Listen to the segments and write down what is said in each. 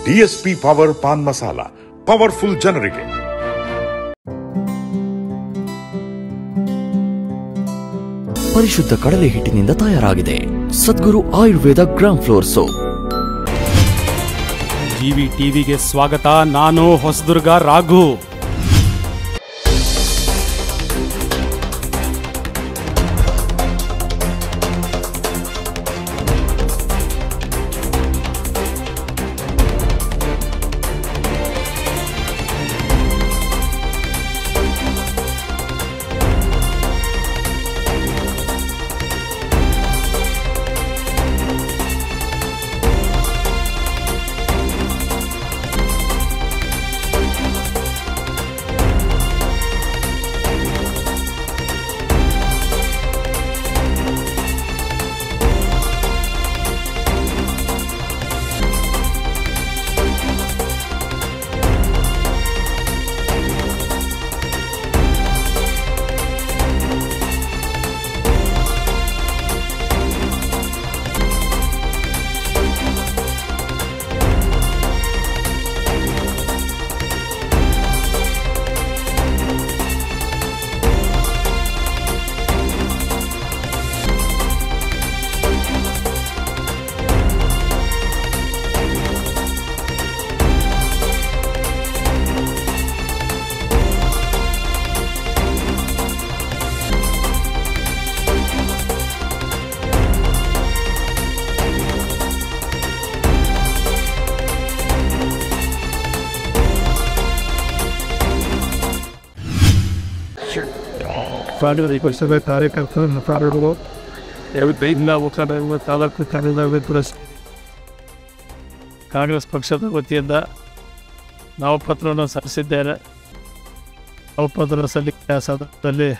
DSP power pan masala powerful ಜನರಿಗೆ ಪರಿಶುದ್ಧ ಕಡಲೆ ಹಿಟ್ಟಿನಿಂದ ತಯಾರಾಗಿದೆ Sadguru Ayurveda gram flour soap GV ಟಿವಿಗೆ ಸ್ವಾಗತ ನಾನು ಹೊಸದುರ್ಗ ರಾಘು ಪ್ರಾಣಿಗಳ ಪಕ್ಷದ ಕಾರ್ಯಕರ್ತರ ಪ್ರಾಣಿಗಳು ಎಲ್ಲ ಮುಖಂಡರು ತಾಲೂಕು ಕಾರ್ಯದರ್ಶಿ ಸೇರಿ ಕಾಂಗ್ರೆಸ್ ಪಕ್ಷದ ವತಿಯಿಂದ ನಾಮಪತ್ರವನ್ನು ಸಲ್ಲಿಸಿದ್ದೇನೆ ನಾಮಪತ್ರ ಸಲ್ಲಿಕೆ ಸಂದರ್ಭದಲ್ಲಿ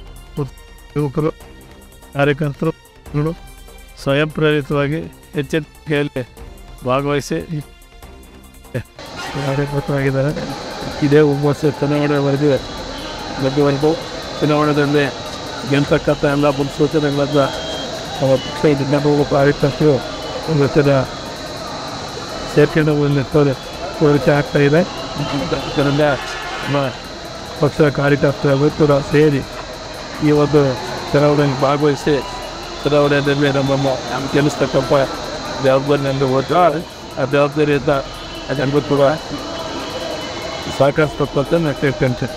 ಯುವಕರು ಕಾರ್ಯಕರ್ತರು ಗಳು ಸ್ವಯಂ ಪ್ರೇರಿತವಾಗಿ ಹೆಚ್ಚಿನ ಸಂಖ್ಯೆಯಲ್ಲಿ ಭಾಗವಹಿಸಿ ಈ ಕಾರ್ಯಕರ್ತರಾಗಿದ್ದಾರೆ ಇದೇ ಒಂಬತ್ತು ಚುನಾವಣೆ ವರೆದಿದೆ ಪ್ರತಿಯೊಂದು ಚುನಾವಣೆಯಲ್ಲಿ ಗೆಲ್ತಕ್ಕಂಥ ಎಲ್ಲ ಮುನ್ಸೂಚನೆಗಳನ್ನು ನಮ್ಮ ಪಕ್ಷದಿಂದ ಹೋಗೋ ಕಾರ್ಯಕರ್ತರು ಒಂದು ಜನ ಸೇರ್ಕೊಂಡು ಕೋರಿಕೆ ಆಗ್ತಾ ಇದೆ ಇದರಿಂದ ನಮ್ಮ ಪಕ್ಷದ ಕಾರ್ಯಕರ್ತರ ಮಿತ್ರರು ಸೇರಿ ಈ ಒಂದು ಚುನಾವಣೆಯಲ್ಲಿ ಭಾಗವಹಿಸಿ ಚುನಾವಣೆಯಲ್ಲಿ ನಮ್ಮನ್ನು ಗೆಲ್ಲಿಸ್ತಕ್ಕಂಥ ಜವಾಬ್ದಾರಿಯನ್ನು ಹೋದ್ರೆ ಆ ಜವಾಬ್ದಾರಿಯಿಂದ ಜನರು ಕೂಡ ಸಾಕಷ್ಟು ಅಂತ ನಾನು ಕೇಳ್ಕೊಂತೀನಿ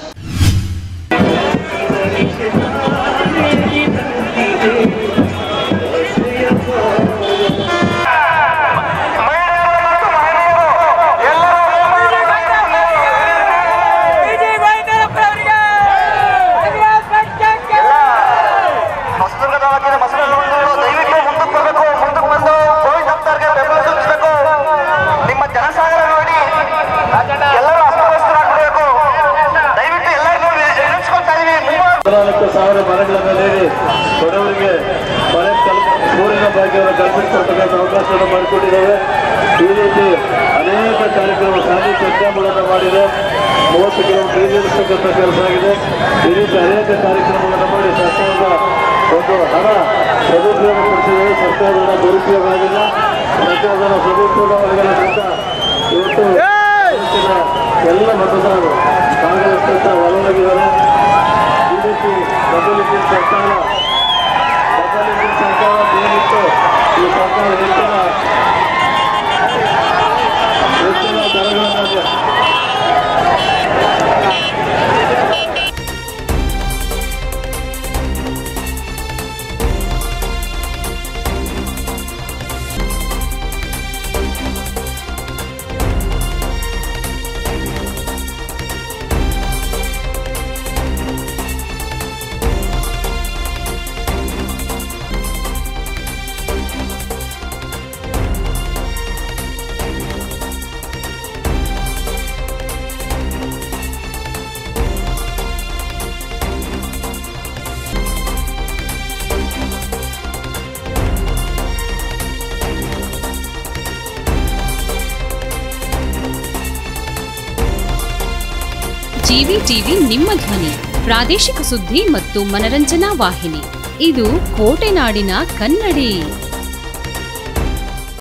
ಹೊಸದುರ್ಗ ತಾಲೂಕಿನ ಮಸಲೂರು ದಯವಿಟ್ಟು ಮುಂದಕ್ಕೆ ಬರಬೇಕು ಮುಂದಕ್ಕೆ ಬಂದು ಗೋವಿಂದ ಭಕ್ತರಿಗೆ ಬೆಂಬಲ ಸೂಚಿಸಬೇಕು ನಿಮ್ಮ ಜನಸಾಗರ ನೋಡಿ ಎಲ್ಲರೂ ಅಸ್ತವ್ಯಸ್ತರಾಗಬೇಕು ದಯವಿಟ್ಟು ಎಲ್ಲರಿಗೂ ಎದುರಿಸ್ಕೊತಾ ಇದೀವಿ ಹದಿನಾಲ್ಕು ಸಾವಿರ ಮರಗಳನ್ನು ನೀಡಿ ಬಡವರಿಗೆ ಮನೆ ಕಲ್ ಸೂರ್ಯನ ಭಾಗ್ಯವನ್ನು ಕಲ್ಪಿಸಿಕೊಡ್ತಕ್ಕಂಥ ಅವಕಾಶವನ್ನು ಮಾಡಿಕೊಟ್ಟಿದ್ದೇವೆ ಈ ರೀತಿ ಅನೇಕ ಕಾರ್ಯಕ್ರಮ ಸಾಧಿ ಚರ್ಚಾ ಮೂಲಕ ಮಾಡಿದೆ ಮೂವತ್ತು ಕಿಲೋಮೀಟರ್ ಈಡೇರಿಸ್ತಕ್ಕಂಥ ಕೆಲಸ ಆಗಿದೆ ಈ ರೀತಿ ಅನೇಕ ಕಾರ್ಯಕ್ರಮಗಳನ್ನು ಮಾಡಿ ಸರ್ಕಾರದ ಒಂದು ಹಣ ಸದುಪಯೋಗ ಪಡಿಸಿದ್ದೇವೆ ಸರ್ಕಾರದ ಹಣ ದುರುಪಯೋಗ ಆಗಿಲ್ಲ ಸರ್ಕಾರದ ಹಣ ಸದುಪಯೋಗ ಆಗಿರೋದ್ರಿಂದ ಇವತ್ತು ದೇಶದ ಎಲ್ಲ ಮತದಾರರು ಕಾಂಗ್ರೆಸ್ ಒಳಗಾಗಿದ್ದಾರೆ ಈ ರೀತಿ ಮೊದಲಿನ ಸರ್ಕಾರ ಮೊದಲಿನ ಸರ್ಕಾರ ಏನಿತ್ತು ಈ ಸರ್ಕಾರ ಹೆಚ್ಚಿನ ಹೆಚ್ಚಿನ ದರಗಳನ್ನು ಜಿವಿ ಟಿವಿ ನಿಮ್ಮ ಧ್ವನಿ ಪ್ರಾದೇಶಿಕ ಸುದ್ದಿ ಮತ್ತು ಮನರಂಜನಾ ವಾಹಿನಿ ಇದು ಕೋಟೆನಾಡಿನ ಕನ್ನಡಿ